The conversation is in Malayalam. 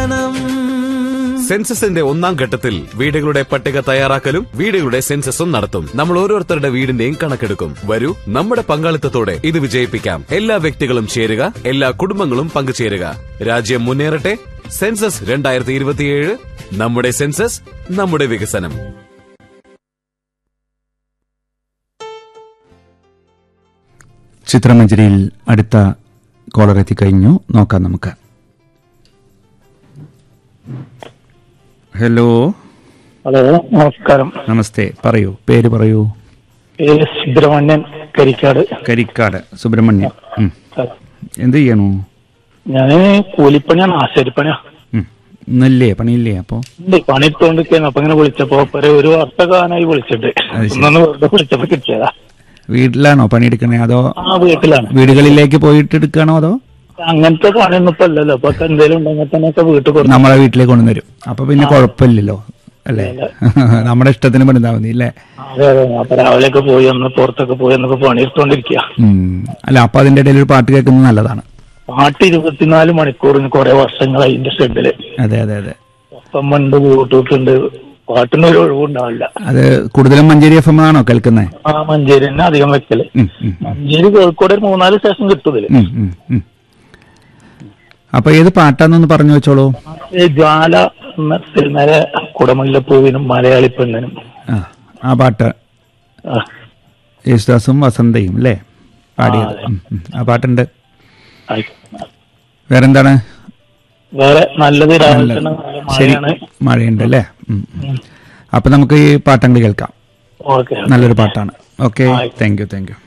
വികസനം സെൻസസിന്റെ ഒന്നാം ഘട്ടത്തിൽ വീടുകളുടെ പട്ടിക തയ്യാറാക്കലും വീടുകളുടെ സെൻസസും നടത്തും നമ്മൾ ഓരോരുത്തരുടെ വീടിന്റെയും കണക്കെടുക്കും വരൂ നമ്മുടെ പങ്കാളിത്തത്തോടെ ഇത് വിജയിപ്പിക്കാം എല്ലാ വ്യക്തികളും ചേരുക എല്ലാ കുടുംബങ്ങളും പങ്കുചേരുക രാജ്യം മുന്നേറട്ടെ സെൻസസ് രണ്ടായിരത്തി ഇരുപത്തിയേഴ് നമ്മുടെ സെൻസസ് നമ്മുടെ വികസനം ചിത്രമഞ്ജരിയിൽ അടുത്ത കോളർ എത്തിക്കഴിഞ്ഞു നോക്കാം നമുക്ക് ഹലോ ഹലോ നമസ്കാരം നമസ്തേ പറയൂ പേര് പറയൂ പേര് സുബ്രഹ്മണ്യൻ കരിക്കാട് കരിക്കാട് സുബ്രഹ്മണ്യം ഉം. എന്ത് ചെയ്യണു ഞാന് കൂലിപ്പണിയാണ് ആശാരിപ്പണിയാ ഉം. ഇന്നില്ലേ പണിയില്ലേ അപ്പോ ഉണ്ട് പണി ഇട്ടുകൊണ്ടിരിക്കുന്നു അപ്പൊ ഇങ്ങനെ വിളിച്ചപ്പോ ഒരു ഒരു വർഷക്കാലമായി വിളിച്ചിട്ട് അത് ശരി. ഒന്നു വെറുതെ വിളിച്ചപ്പോ കിട്ടിയതാ വീട്ടിലാണോ പണിയെടുക്കണേ അതോ ആ വീട്ടിലാണ് വീടുകളിലേക്ക് പോയിട്ട് എടുക്കണോ അതോ അങ്ങനത്തെ പണിയൊന്നും ഇപ്പൊ അല്ലല്ലോ അപ്പൊ ഒക്കെ എന്തെങ്കിലും ഉണ്ടെങ്കിൽ തന്നെ ഒക്കെ വീട്ടിൽ കൊടുക്കും നമ്മളെ വീട്ടിലേക്ക് കൊണ്ടുവരും അപ്പൊ പിന്നെ കുഴപ്പമില്ലല്ലോ അല്ലേ നമ്മുടെ ഇഷ്ടത്തിന് പണിതാ മതി അല്ലേ അതെ അതെ അപ്പൊ രാവിലെയൊക്കെ പോയി ഒന്ന് പുറത്തൊക്കെ പോയി എന്നൊക്കെ പണി എടുത്തോണ്ടിരിക്കുക ഉം. അല്ല അപ്പൊ അതിന്റെ ഇടയിൽ ഒരു പാട്ട് കേൾക്കുന്നത് നല്ലതാണ് പാട്ട് ഇരുപത്തിനാല് മണിക്കൂറിന് കുറെ വർഷങ്ങളായി ഇതിന്റെ ഷെഡില് അതെ അതെ അതെ ഒപ്പം ഉണ്ട് ബ്ലൂടൂത്ത് ഉണ്ട് പാട്ടിന് ഒരു ഒഴിവുണ്ടാവില്ല അത് കൂടുതലും മഞ്ചേരി എഫ് എം ആണോ കേൾക്കുന്നത് ആ മഞ്ചേരി തന്നെ അധികം വെക്കല് മഞ്ചേരി കോഴിക്കോട് ഒരു മൂന്നാല് സ്റ്റേഷൻ കിട്ടും ഇതില് അപ്പൊ ഏത് പാട്ടാന്നൊന്ന് പറഞ്ഞു വെച്ചോളൂ ഈ ജ്വാല എന്ന സിനിമയിലെ കുടമുല്ലപ്പൂവിനും മലയാളി പെണ്ണിനും ആ ആ പാട്ട് ആ, യേശുദാസും വസന്തയും അല്ലേ പാടിയത് ഉം, ഉം. ആ പാട്ടുണ്ട് ആയി. വേറെന്താണ് വേറെ നല്ലത് രാവിലെ നല്ലത്. തന്നെ നല്ല ശരി മഴയാണ് മഴയുണ്ട് അല്ലേ ഉം, ഉം. അപ്പൊ നമുക്ക് ഈ പാട്ടങ്ങൾ കേൾക്കാം ഓക്കെ നല്ലൊരു പാട്ടാണ് okay thank you thank U